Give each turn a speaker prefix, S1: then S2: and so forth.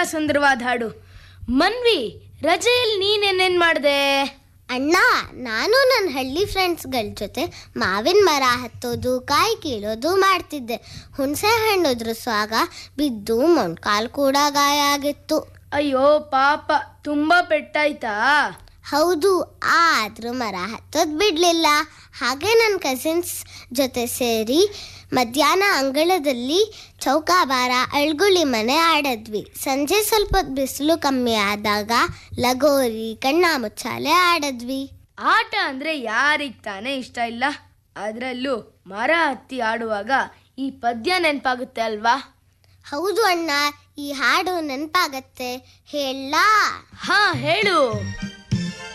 S1: ಸುಂದರವಾದ ಹಾಡು ಮನ್ವಿ ರಜೆಯಲ್ಲಿ ನೀನೇನೇನ್ ಮಾಡ್ದೆ
S2: ಅಣ್ಣ ನಾನು ನನ್ನ ಹಳ್ಳಿ ಫ್ರೆಂಡ್ಸ್ಗಳ ಜೊತೆ ಮಾವಿನ ಮರ ಹತ್ತೋದು ಕಾಯಿ ಕೀಳೋದು ಮಾಡ್ತಿದ್ದೆ ಹುಣಸೆ ಹಣ್ಣು ಉದುರಿಸುವಾಗ ಬಿದ್ದು ಮೊಣ್ಕಾಲು ಕೂಡ ಗಾಯ ಆಗಿತ್ತು
S1: ಅಯ್ಯೋ ಪಾಪ ತುಂಬಾ ಪೆಟ್ಟಾಯ್ತಾ
S2: ಹೌದು ಆದ್ರೂ ಮರ ಹತ್ತೋದು ಬಿಡ್ಲಿಲ್ಲ ಹಾಗೆ ನನ್ನ ಕಸಿನ್ಸ್ ಜೊತೆ ಸೇರಿ ಮಧ್ಯಾಹ್ನ ಅಂಗಳದಲ್ಲಿ ಚೌಕಾಬಾರ ಅಳ್ಗುಳಿ ಮನೆ ಆಡದ್ವಿ ಸಂಜೆ ಸ್ವಲ್ಪ ಹೊತ್ತು ಬಿಸಿಲು ಕಮ್ಮಿ ಆದಾಗ ಲಗೋರಿ ಕಣ್ಣ ಮುಚ್ಚಾಲೆ ಆಡದ್ವಿ
S1: ಆಟ ಅಂದ್ರೆ ಯಾರಿಗ್ ತಾನೇ ಇಷ್ಟ ಇಲ್ಲ ಅದ್ರಲ್ಲೂ ಮರ ಹತ್ತಿ ಆಡುವಾಗ ಈ ಪದ್ಯ ನೆನ್ಪಾಗುತ್ತೆ ಅಲ್ವಾ
S2: ಹೌದು ಅಣ್ಣ ಈ ಹಾಡು ನೆನಪಾಗತ್ತೆ ಹೇಳಾ
S1: ಹಾ ಹೇಳು